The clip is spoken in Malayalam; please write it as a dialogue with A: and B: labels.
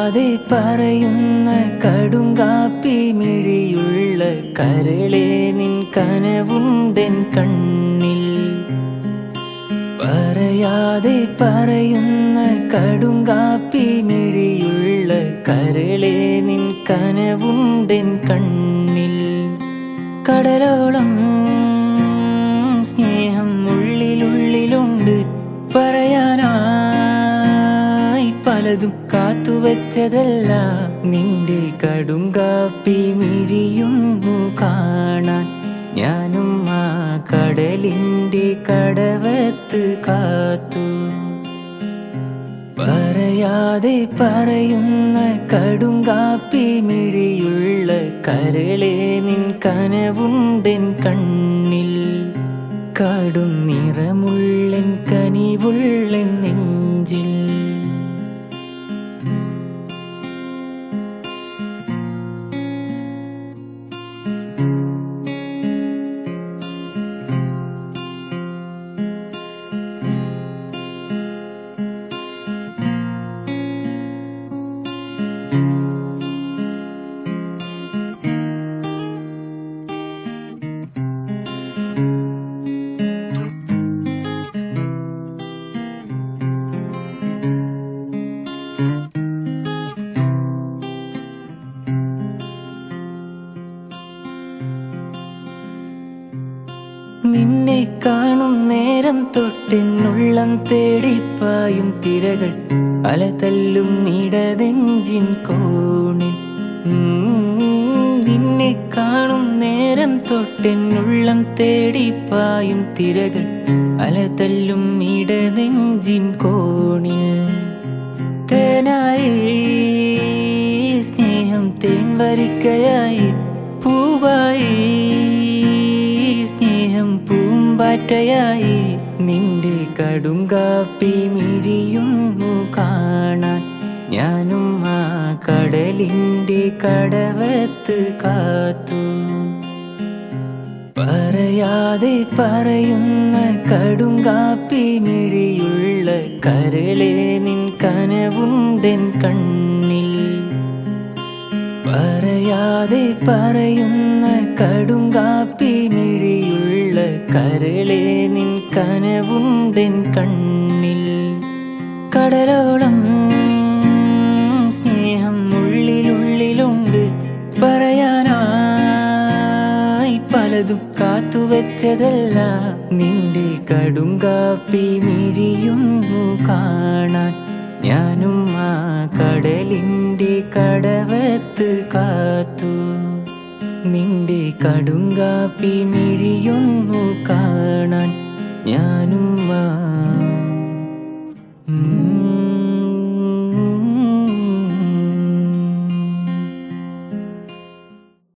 A: പറയാതെ പറയുന്ന കടുങ്കാപ്പി മിഴിയുള്ള കരളെ നിൻ കനവുണ്ടൻ കണ്ണിൽ പറയാതെ പറയുന്ന കടുങ്കാപ്പി മിഴിയുള്ള കരളെ നിൻ കനവുണ്ടൻ കണ്ണിൽ കടലോളം സ്നേഹം ഉള്ളിലുള്ളിലുണ്ട് പറയാനായി പലതും കാത്തുവച്ചതല്ല നിന്റെ കടുങ്കാപ്പി മിഴിയുന്നു കാണാൻ ഞാനും ആ കടലിന്റെ കടവത്ത് കാത്തു പറയാതെ പറയുന്ന കടുങ്കാപ്പി മിഴിയുള്ള കരളെ നിൻ കനവുണ്ടൻ കണ്ണിൽ കടും നിറമുള്ളൻ കനിവുള്ളൻ നെഞ്ചിൽ നിന്നെ കാണും നേരം തൊട്ടെന്നുള്ളം തേടിപ്പായും തിരകൾ അലതല്ലും ഇടതെഞ്ചിൻ കോണിൽ ഉം, നിന്നെ കാണും നേരം തൊട്ടെന്നുള്ളം തേടിപ്പായും തിരകൾ അലതല്ലും ഇടനെഞ്ചിൻ കോണിൽ തേനായി സ്നേഹം തേൻ വരിക്കയായി പൂവായി സ്നേഹം പൂമ്പാറ്റയായി നിന്റെ കടുങ്കാപ്പി മിഴിയുന്നു കാണാൻ ഞാനും ആ കടലിന്റെ കടവത്ത് കാത്തു പറയാതെ പറയുന്ന കടുങ്കാപ്പി മിഴിയുള്ള കരളെ നിൻ കനവുണ്ടൻ കണ്ണിൽ പറയാതെ പറയുന്ന കടുങ്കാപ്പി മിഴിയുള്ള കരളെ നിൻ കനവുണ്ടൻ കണ്ണിൽ കടലോളം സ്നേഹം ഉള്ളിലുള്ളിലുണ്ട് പറയാനായി പലതും കാത്തുവച്ചതല്ല നിന്റെ കടുങ്കാപ്പി മിഴിയുന്നു കാണാൻ ഞാനും ആ കടലിന്റെ കടവത്ത് കാത്തു നിന്റെ കടുങ്കാപ്പി മിഴിയൊന്നു കാണാൻ ഞാനും ആ ഉം